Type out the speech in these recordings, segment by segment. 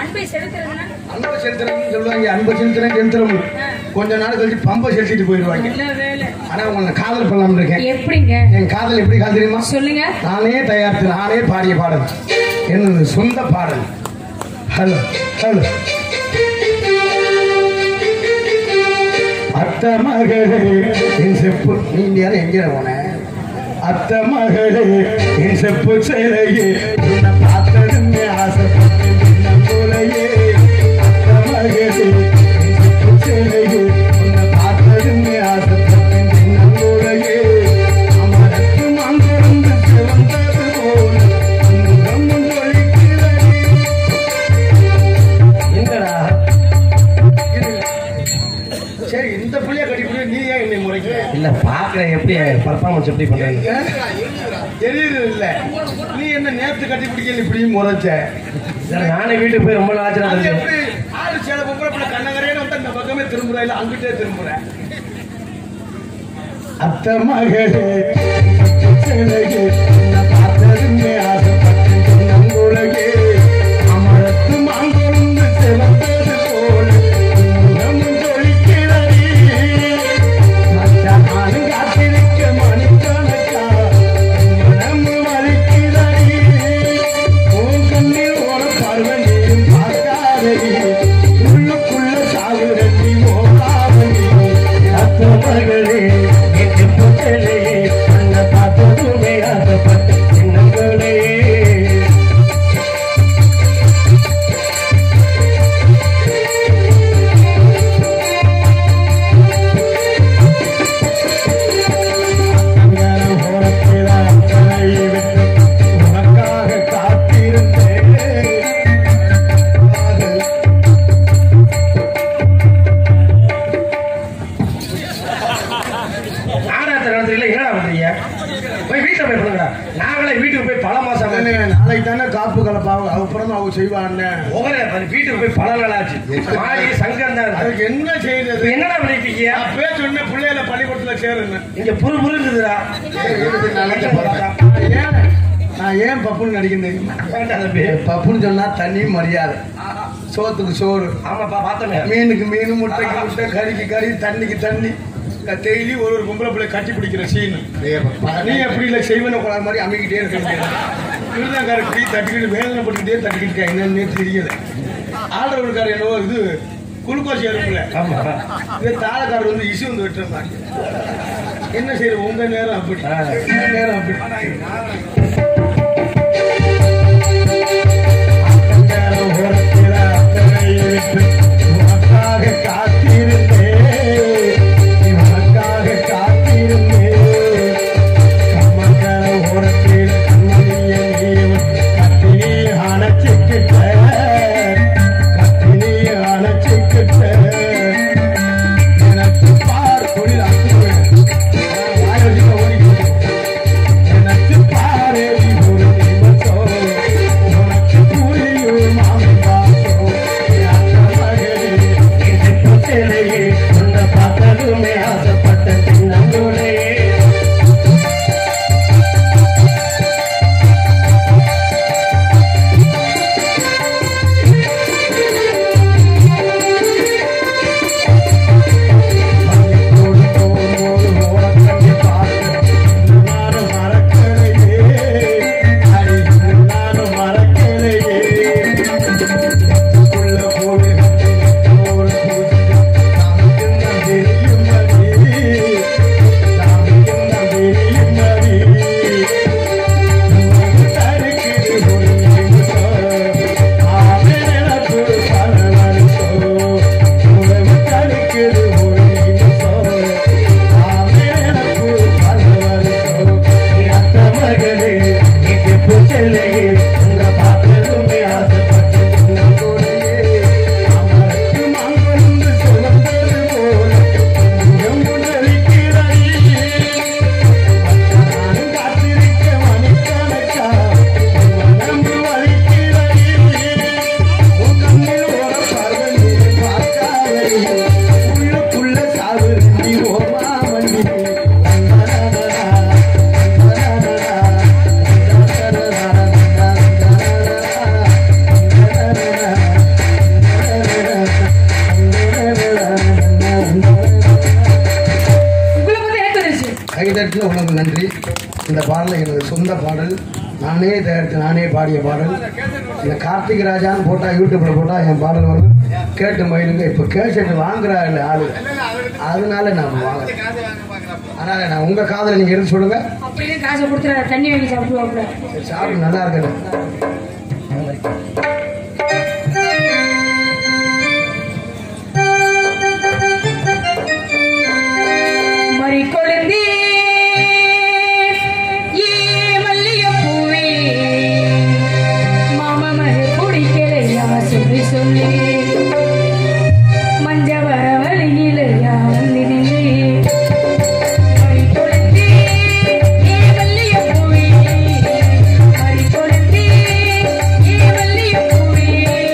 அன்பை செலுத்துறதுன்னா அன்பை செலுத்துறதுன்னு சொல்லுவாங்க அன்பை செலுத்துறேன் செலுத்துறோம் கொஞ்ச நாள் கழிச்சு பம்பை செலுத்திட்டு போயிடுவாங்க நல்ல வேலை ஆனா உங்களை காதல் பண்ணலாம்னு இருக்கேன் எப்படிங்க என் காதல் எப்படி காதல் தெரியுமா சொல்லுங்க நானே தயாரித்து நானே பாடிய பாடல் என்னது சொந்த பாடல் ஹலோ ஹலோ அத்த மகளே என் செப்பு நீ நேரம் எங்கே போன அத்த மகளே என் செப்பு சேலையே உன்னை பார்த்ததுமே ஆசைப்பட்டு நின்ன போலையே அத்த மகளே என் செப்பு சேலையே உன்னை பார்த்ததுமே ஆசைப்பட்டு நின்ன போலையே அமரத்து மாந்திருந்து சிவந்தது போல முகம் ஒழிக்கிறதே எங்கடா சரி இந்த புள்ளைய கட்டிப்பிடி நீ ஏன் என்னை முறைக்கிற இல்ல பாக்குறேன் எப்படி பர்ஃபார்மன்ஸ் எப்படி பண்றேன்னு தெரியுது இல்ல நீ என்ன நேத்து கட்டி பிடிக்கல இப்படி முறைச்ச சார் நானே வீட்டுக்கு போய் ரொம்ப நாள் அது ஆச்சு எப்படி ஆறு சேலை பொம்பளை பிள்ளை கண்ணகரேன்னு வந்து அந்த பக்கமே திரும்புற இல்ல அங்கிட்டே திரும்புற அத்த மகளே சேலையே உன்னை பார்த்ததுமே ஆசைப்பட்டு சொன்னங்குலகே அமரத்து மாங்கொழுந்து சிவந்தது போல முகமும் ஜொலிக்கிறதே மச்சானும் காத்திருக்க மணிக்கணக்கா மனமும் வலிக்கிறதே உன் கண்ணில் ஓட பார்வனையும் பார்க்காதடி உள்ளுக்குள்ள சாகுரட்டி ஓடாதடி அத்த மகளே எட்டு புத்தலே அந்த பார்த்ததுமே ஆசைப்பட்ட சின்னங்களே அங்கனம் ஓரத்திலான் தலையை விட்டு உனக்காக காத்திருந்தேன் நாடகத்தை நடத்துறீங்களா என்னடா பண்றீங்க போய் வீட்டுல போய் பண்ணுங்க நாங்களே வீட்டுக்கு போய் பல மாசம் ஆகுது. நாளைக்கு தானே காப்பு கலப்பாங்க அப்புறம் அவங்க செய்வாங்க உகரே, அது வீட்டுக்கு போய் பல நாள் ஆச்சு மாடி சங்கம் தான் இருக்கு. அதுக்கு என்ன இப்ப செய்யறது என்னடா பண்ணிட்டு இருக்கீங்க அப்பவே சொன்ன பிள்ளைகளை பள்ளிக்கூடத்துல சேருங்க இங்க புரு புருங்குதுடா ஏன் நான் ஏன் பப்புன்னு நடிக்கிறேன் தெரியுமா வேண்டாம் தம்பி பப்புன்னு சொன்னா தண்ணி மரியாதை சோத்துக்கு சோறு ஆமாப்பா பார்த்தோமே மீனுக்கு மீன் முட்டைக்கு முட்டை கறிக்கு கறி தண்ணிக்கு தண்ணி டெய்லி ஒரு ஒரு பொம்பளை பிள்ளை கட்டி பிடிக்கிற சீன் நீ எப்படி இல்லை செய்வன குழாய் மாதிரி அமைக்கிட்டே இருக்க விருதாக்கார டீ தட்டிக்கிட்டு வேதனைப்பட்டுக்கிட்டே தட்டிக்கிட்டு என்னன்னு தெரியல ஆடுறவருக்கார என்னவோ இது குளுக்கோஸ் ஏறும்ல ஆமா இதே தாளக்காரர் வந்து இசு வந்து விட்டுருந்தாங்க என்ன செய்யறது உங்க நேரம் அப்படி உங்க நேரம் அப்படி அத்தங்காரம் ஓரத்தில அத்தனை விட்டு உனக்காக காத்திருந்தேன் உனக்காக காத்திருந்தேன் கம்மக்காரம் ஓரத்தில் கண்மணிய நீ கத்தினி அணைச்சிக்கிட்ட கத்தினி அணைச்சிக்கிட்ட எனக்கு பார் தொழில் அத்துவேன் வாய் வச்சுக்க ஓடி எனக்கு பாரு ஒரு நிமிஷம் கேட்டதுல உனக்கு நன்றி இந்த பாடல் எனது சொந்த பாடல் நானே தயாரித்து நானே பாடிய பாடல் இந்த கார்த்திக் ராஜான்னு போட்டா யூடியூப்ல போட்டா என் பாடல் வரும் கேட்டு மயிலுங்க இப்ப கேசட் வாங்குறா இல்ல ஆளு அதனால நான் வாங்குறேன் அதனால நான் உங்க காதல நீங்க எடுத்து சொல்லுங்க அப்படியே காசை கொடுத்துற தண்ணி வாங்கி சாப்பிடுவாப்புல சரி, சாப்பிட்டு நல்லா இருக்கேன் மறி கொழுந்தே ஏ மல்லிகைப்பூவே மாமா மறு குடிக்கலையா சொல்லி சொல்லி மஞ்ச வர வழியிலையா வந்து நின்று மறி கொழுந்தே ஏ மல்லிகைப்பூவே மறி கொழுந்தே ஏ மல்லிகைப்பூவே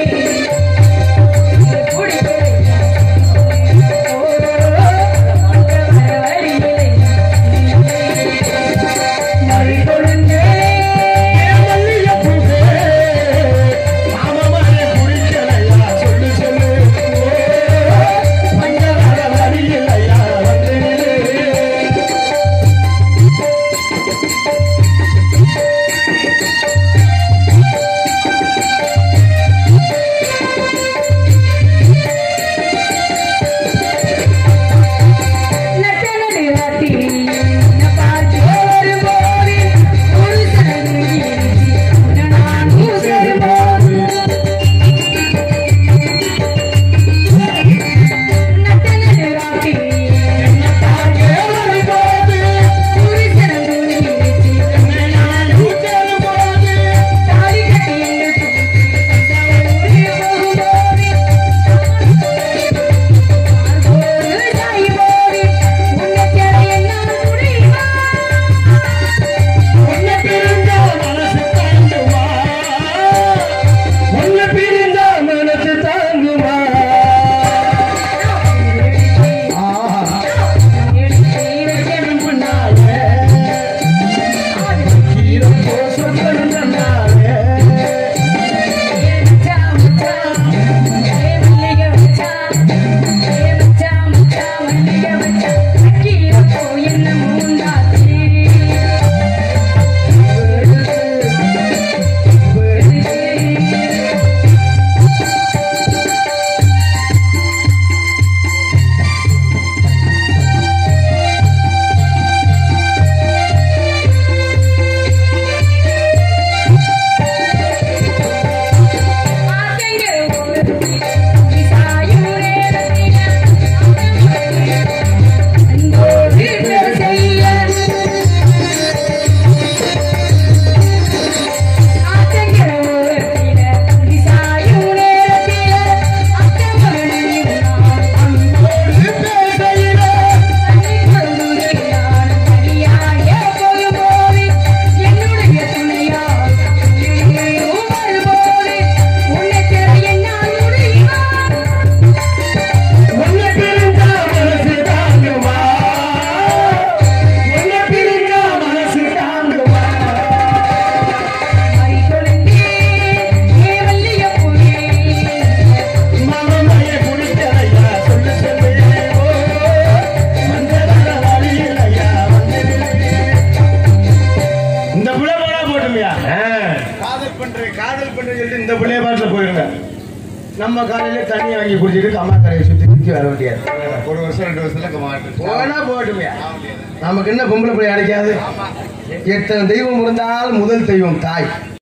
குடிக்கலையா இந்த புள்ள போனா போட்டுமையா காதல் பண்றேன் காதல் பண்றேன்னு சொல்லிட்டு இந்த புள்ளைய பாட்டுல போயிருங்க நம்ம காலையில தண்ணி வாங்கி குடிச்சிட்டு அம்மா கரையை சுத்தி சுத்தி வர வேண்டியது ஒரு வருஷம் ரெண்டு வருஷத்துல மாட்டு போனா போட்டுமையா நமக்கு என்ன பொம்பளை பிள்ளை அடைக்காது எத்தனை தெய்வம் இருந்தாலும் முதல் தெய்வம் தாய்